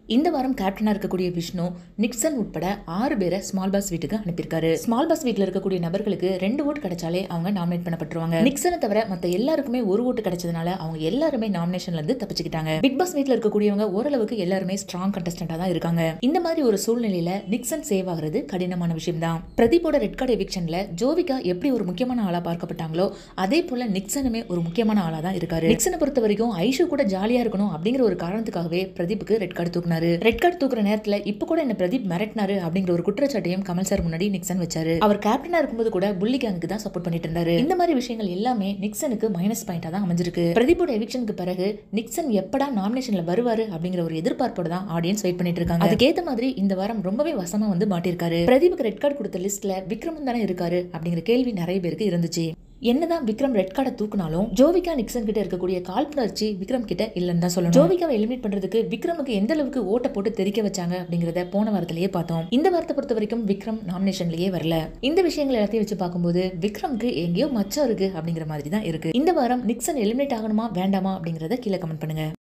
இந்த வாரம் கேப்டனா இருக்கக்கூடிய விஷ்ணு நிக்சன் உட்பட ஆறு பேரை ஸ்மால் பாஸ் வீட்டுக்கு அனுப்பியிருக்காரு ஸ்மால் பாஸ் வீட்ல இருக்கக்கூடிய நபர்களுக்கு ரெண்டு ஓட்டு கிடைச்சாலே அவங்க நாமினேட் பண்ணப்பட்டுருவாங்க நிக்சனை தவிர மத்த எல்லாருக்குமே ஒரு ஓட்டு கிடைச்சதுனால அவங்க எல்லாருமே நாமினேஷன்ல இருந்து தப்பிச்சுக்கிட்டாங்க பிக் பாஸ் வீட்ல இருக்கக்கூடியவங்க ஓரளவுக்கு எல்லாருமே ஸ்ட்ராங் கண்டஸ்டண்டா தான் இருக்காங்க இந்த மாதிரி ஒரு சூழ்நிலையில நிக்சன் சேவ் ஆகுறது கடினமான விஷயம் தான் பிரதீப்போட ரெட் கார்டு எவிக்ஷன்ல ஜோவிகா எப்படி ஒரு முக்கியமான ஆளா பார்க்கப்பட்டாங்களோ அதே போல நிக்சனுமே ஒரு முக்கியமான ஆளா தான் இருக்காரு நிக்சனை பொறுத்த வரைக்கும் ஐஷு கூட ஜாலியா இருக்கணும் அப்படிங்கிற ஒரு காரணத்துக்காகவே பிரதீப்புக்கு ரெட் கார்டு தூக்குனாரு ரெட் கார்டு தூக்குற நேரத்துல இப்ப கூட என்ன பிரதீப் மிரட்டினாரு அப்படிங்கிற ஒரு குற்றச்சாட்டையும் கமல் சார் முன்னாடி நிக்சன் வச்சாரு அவர் கேப்டனா இருக்கும்போது கூட புள்ளி கேங்குக்கு தான் சப்போர்ட் பண்ணிட்டு இருந்தாரு இந்த மாதிரி விஷயங்கள் எல்லாமே நிக்சனுக்கு மைனஸ் பாயிண்டா தான் அமைஞ்சிருக்கு பிரதீப்போட எவிக்ஷனுக்கு பிறகு நிக்சன் எப்படா நாமினேஷன்ல வருவாரு அப்படிங்கிற ஒரு எதிர்பார்ப்போட தான் ஆடியன்ஸ் வெயிட் பண்ணிட்டு இருக்காங்க அதுக்கேத்த மாதிரி இந்த வாரம் ரொம்பவே வசமா வந்து மாட்டிருக்காரு பிரதீப்புக்கு ரெட் கார்டு கொடுத்த லிஸ்ட்ல விக்ரமும் தானே இருக்காரு அப்படிங்கிற கேள்வி நிறைய பேருக்கு இருந்துச்சு என்னதான் விக்ரம் ரெட் கார்டை தூக்குனாலும் ஜோவிகா நிக்சன் கிட்ட இருக்கக்கூடிய காழ்ப்புணர்ச்சி விக்ரம் கிட்ட இல்லைன்னு தான் சொல்லணும் ஜோவிகாவை எலிமினேட் பண்றதுக்கு விக்ரமுக்கு எந்த அளவுக்கு ஓட்ட போட்டு தெரிக்க வச்சாங்க அப்படிங்கறத போன வாரத்திலேயே பார்த்தோம் இந்த வாரத்தை பொறுத்த வரைக்கும் விக்ரம் நாமினேஷன்லயே வரல இந்த விஷயங்கள் எல்லாத்தையும் வச்சு பார்க்கும்போது விக்ரம்க்கு எங்கேயோ மச்சம் இருக்கு அப்படிங்கிற மாதிரி தான் இருக்கு இந்த வாரம் நிக்சன் எலிமினேட் ஆகணுமா வேண்டாமா அப்படிங்கறத கீழே கமெண்ட் பண்ணுங்க